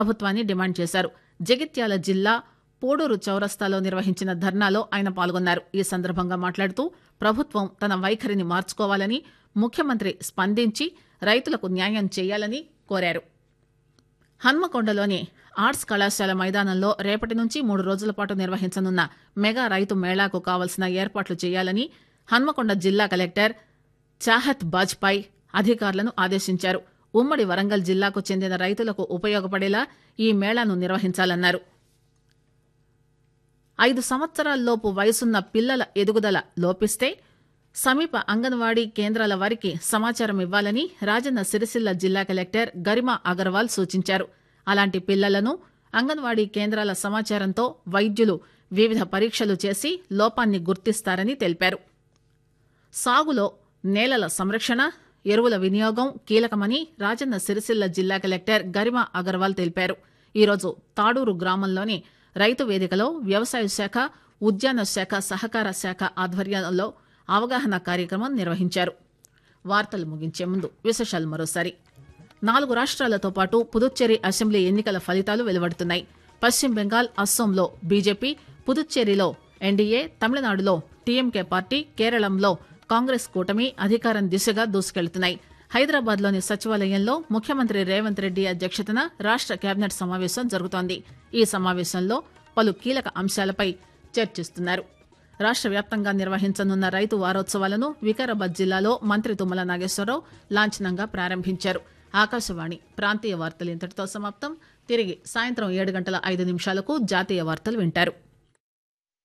ప్రభుత్వాన్ని డిమాండ్ చేశారు జగిత్యాల జిల్లా పోడూరు చౌరస్తాలో నిర్వహించిన ధర్నాలో ఆయన పాల్గొన్నారు ఈ సందర్భంగా మాట్లాడుతూ ప్రభుత్వం తన వైఖరిని మార్చుకోవాలని ముఖ్యమంత్రి స్పందించి రైతులకు న్యాయం చేయాలని కోరారు హన్మకొండలోని ఆర్ట్స్ కళాశాల మైదానంలో రేపటి నుంచి మూడు రోజుల పాటు నిర్వహించనున్న మెగా రైతు మేళాకు కావలసిన ఏర్పాట్లు చేయాలని హన్మకొండ జిల్లా కలెక్టర్ చాహత్ బాజ్పాయ్ అధికారులను ఆదేశించారు ఉమ్మడి వరంగల్ జిల్లాకు చెందిన రైతులకు ఉపయోగపడేలా ఈ మేళాను నిర్వహించాలన్నారు ఐదు సంవత్సరాల్లోపు వయసున్న పిల్లల ఎదుగుదల లోపిస్తే సమీప అంగన్వాడీ కేంద్రాల వారికి సమాచారం ఇవ్వాలని రాజన్న సిరిసిల్ల జిల్లా కలెక్టర్ గరిమా అగర్వాల్ సూచించారు అలాంటి పిల్లలను అంగన్వాడీ కేంద్రాల సమాచారంతో వైద్యులు వివిధ పరీక్షలు చేసి లోపాన్ని గుర్తిస్తారని తెలిపారు సాగులో నేలల సంరక్షణ ఎరువుల వినియోగం కీలకమని రాజన్న సిరిసిల్ల జిల్లా కలెక్టర్ గరిమా అగర్వాల్ తెలిపారు ఈరోజు తాడూరు గ్రామంలోని రైతు వేదికలో వ్యవసాయ శాఖ ఉద్యాన శాఖ సహకార శాఖ ఆధ్వర్యంలో అవగాహన కార్యక్రమం నిర్వహించారు వార్తలు ముగించే ముందు విశేషాలు మరోసారి నాలుగు రాష్ట్రాలతో పాటు పుదుచ్చేరి అసెంబ్లీ ఎన్నికల ఫలితాలు వెలువడుతున్నాయి పశ్చిమ బెంగాల్ అస్సోంలో బీజేపీ పుదుచ్చేరిలో ఎన్డీఏ తమిళనాడులో టీఎంకే పార్టీ కేరళంలో కాంగ్రెస్ కూటమి అధికారం దిశగా దూసుకెళ్తున్నాయి హైదరాబాద్ లోని సచివాలయంలో ముఖ్యమంత్రి రేవంత్ రెడ్డి అధ్యక్షతన రాష్ట కేబినెట్ సమావేశం జరుగుతోంది ఈ సమావేశంలో పలు కీలక అంశాలపై చర్చిస్తున్నారు రాష్ట్ర వ్యాప్తంగా నిర్వహించనున్న రైతు వారోత్సవాలను వికారాబాద్ జిల్లాలో మంత్రి తుమ్మల నాగేశ్వరరావు లాంఛనంగా ప్రారంభించారు ఆకాశవాణి ప్రాంతీయ వార్తలు ఇంతటితో సమాప్తం తిరిగి సాయంత్రం ఏడు గంటల ఐదు నిమిషాలకు జాతీయ వార్తలు వింటారు